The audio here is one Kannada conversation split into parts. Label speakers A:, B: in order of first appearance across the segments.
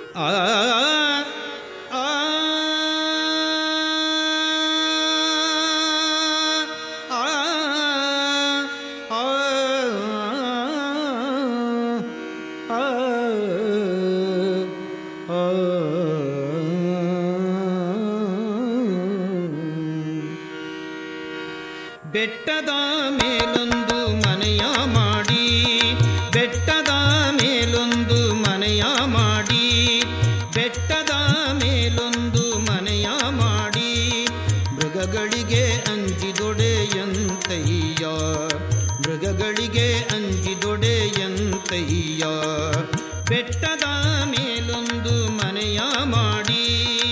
A: ಆ ಆ ಆ ಬೆಟ್ಟದ ಮೇಲೊಂದು ಮನೆಯ ಮಾಡಿ ಬೆಟ್ಟದ ಮೇಲೊಂದು ಮನೆಯ ಮಾಡಿ ಬೆಟ್ಟದ ಮೇಲೊಂದು ಮನೆಯ ಮಾಡಿ ಮೃಗಗಳಿಗೆ ಅಂಜಿದೊಡೆಯಂತಯ್ಯ ಮೃಗಗಳಿಗೆ ಅಂಜಿದೊಡೆಯಂತಯ್ಯ ಬೆಟ್ಟದ ಮೇಲೊಂದು ಮನೆಯ ಮಾಡಿ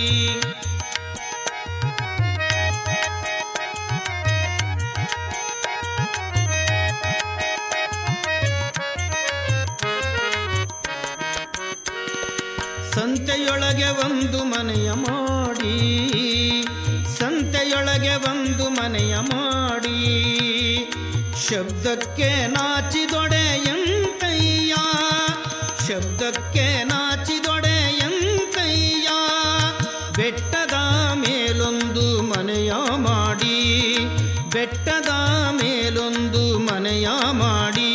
A: ಸಂತೆಯೊಳಗೆ ಒಂದು ಮನೆಯ ಮಾಡಿ ಸಂತೆಯೊಳಗೆ ಒಂದು ಮನೆಯ ಮಾಡಿ ಶಬ್ದಕ್ಕೆ ನಾಚಿದೊಡೆಯಂತಯ್ಯ ಶಬ್ದಕ್ಕೆ ನಾಚಿದೊಡೆಯಂತಯ್ಯ ಬೆಟ್ಟದ ಮೇಲೊಂದು ಮನೆಯ ಮಾಡಿ ಬೆಟ್ಟದ ಮೇಲೊಂದು ಮನೆಯ ಮಾಡಿ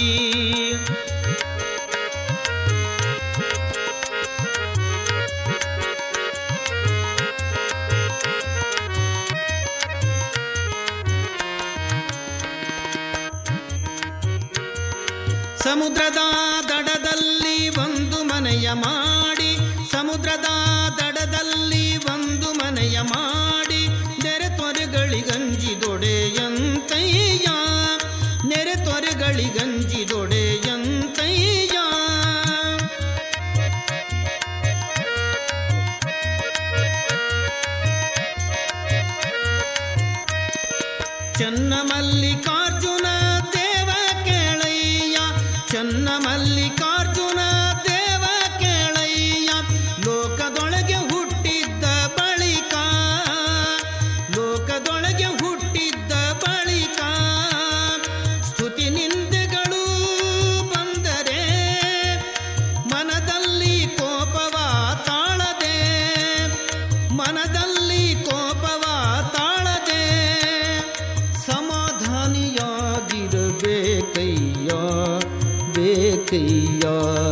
A: ಸಮುದ್ರದ ದಡದಲ್ಲಿ ಒಂದು ಮನೆಯ ಮಾಡಿ ಸಮುದ್ರದ ದಡದಲ್ಲಿ ಒಂದು ಮನೆಯ ಮಾಡಿ ನೆರೆ ತೊರೆಗಳಿಗಂಜಿದೊಡೆಯಂತಯ್ಯ ನೆರೆ ತೊರೆಗಳಿಗಂಜಿದೊಡೆಯಂತಯ್ಯ ಚನ್ನ ಮಲ್ಲಿಕಾರ್ಜುನ ದೇವ ಕೇಳಯ್ಯ ಚನ್ನ ಮಲ್ಲಿಕಾರ್ಜುನ ದೇವ ಕೇಳಯ್ಯ ಲೋಕದೊಳಗೆ ಹುಟ್ಟಿದ್ದ ಬಳಿಕ ಲೋಕದೊಳಗೆ ಹುಟ್ಟಿದ್ದ ಬಳಿಕ ಸ್ತುತಿ ನಿಂದೆಗಳು ಬಂದರೆ ಮನದಲ್ಲಿ ಕೋಪವ ತಾಳದೆ ಮನದಲ್ಲಿ ಕೋಪವ ತಾಳದೆ ಸಮಾಧಾನಿಯಾಗಿರಬೇಕಯ್ಯ ಬೇಕಯ್ಯ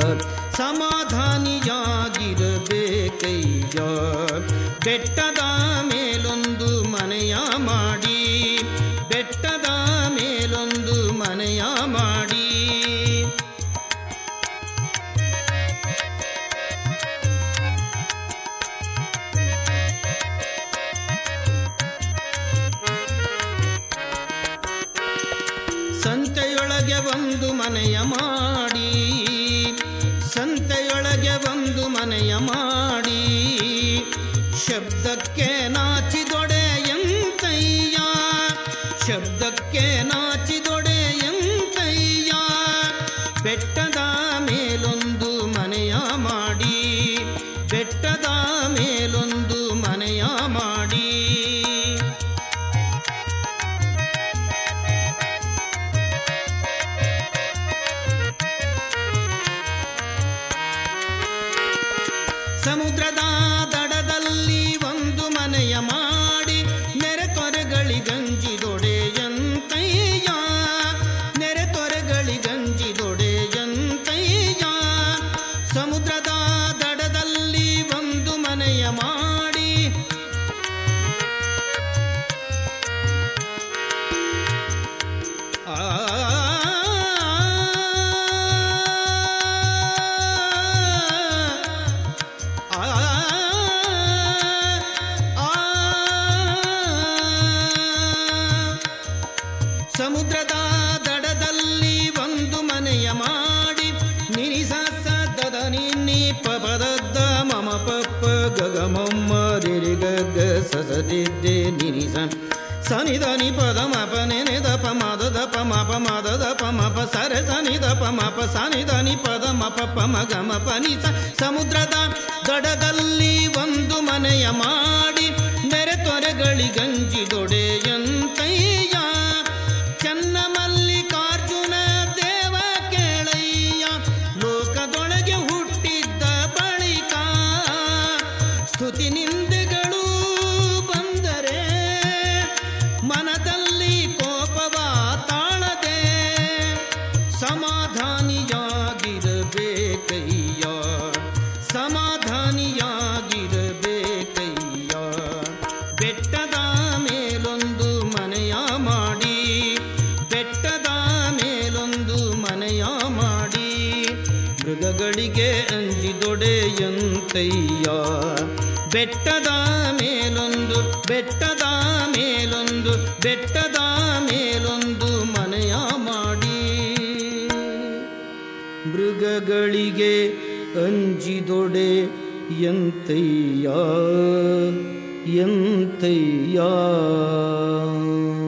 A: ಸಮಾಧಾನಿಯಾಗಿರಬೇಕಯ್ಯ ಬೆಟ್ಟದ ಮೇಲೊಂದು ಮನೆಯ ಮಾಡಿ ಬೆಟ್ಟದ ಮೇಲೊಂದು ಮನೆಯ ಮಾಡಿ ಸಂತೆಯೊಳಗೆ ಒಂದು ಮನೆಯ ಮಾಡಿ ಸಂತೆಯೊಳಗೆ ಒಂದು ಮನೆಯ ಮಾಡಿ ಶಬ್ದಕ್ಕೆ ನಾಚಿದೊಡೆಯಂತಯ್ಯ ಶಬ್ದಕ್ಕೆ ನಾಚಿದೊಡೆಯಂತಯ್ಯ ಬೆಟ್ಟದ ಮೇಲೊಂದು ಮನೆಯ ಮಾಡಿ ಬೆಟ್ಟದ ಮೇಲೊಂದು ಮನೆಯ ಮಾಡಿ ಸಮುದ್ರದ ದಡದಲ್ಲಿ ಒಂದು ಮನೆಯ ಮಾಡಿ ನೆರೆ ತೊರೆಗಳಿಗಂಜಿದೊಡೆಯಂತಯ್ಯ ನೆರೆ ತೊರೆಗಳಿಗಂಜಿದೊಡೆಯಂತಯ್ಯ ಸಮುದ್ರದ ದಡದಲ್ಲಿ ಒಂದು ಮನೆಯ ಮಾಡಿ ಆ ಸಮುದ್ರದ ದಡದಲ್ಲಿ ಒಂದು ಮನೆಯ ಮಾಡಿ ನಿರಿಸ ಸದದ ನಿನ್ನಿ ಪದದ್ದ ಮಮ ಪಪ್ಪ ಗಗಮಮ್ಮ ರಿರಿ ಗಗ ಸಸದಿದ್ದೆ ನಿರಿಸ ಸನಿದ ನಿ ಪದ ಮಪ ನೆನೆ ದಪ ಮದ ದಪ ಮಪ ಮದ ದಪ ಮಪ ಸರ ಸನಿ ದಪ ಮಪ ಸನಿದ ನಿ ಪದ ಮಪ ಪ ಮಗ ಮಪ ನಿ ಸ ಸಮುದ್ರದ ದಡದಲ್ಲಿ ಒಂದು ಮನೆಯ ಮಾಡಿ ನೆರೆ ತೊರೆಗಳಿಗಂಜಿದೊಡೆಯಂತಯ್ಯ ಚನ್ನ ಮಲ್ಲಿಕಾರ್ಜುನ ದೇವ ಕೇಳಯ್ಯ ಲೋಕದೊಳಗೆ ಹುಟ್ಟಿದ್ದ ಬಳಿಕ ಮೃಗಗಳಿಗೆ ಅಂಜಿದೊಡೆಯಂತಯ್ಯ ಬೆಟ್ಟದ ಮೇಲೊಂದು ಬೆಟ್ಟದ ಮೇಲೊಂದು ಬೆಟ್ಟದ ಮೇಲೊಂದು ಮನೆಯ ಮಾಡಿ ಮೃಗಗಳಿಗೆ ಅಂಜಿದೊಡೆ ಎಂತಯ್ಯ ಎಂತಯ್ಯ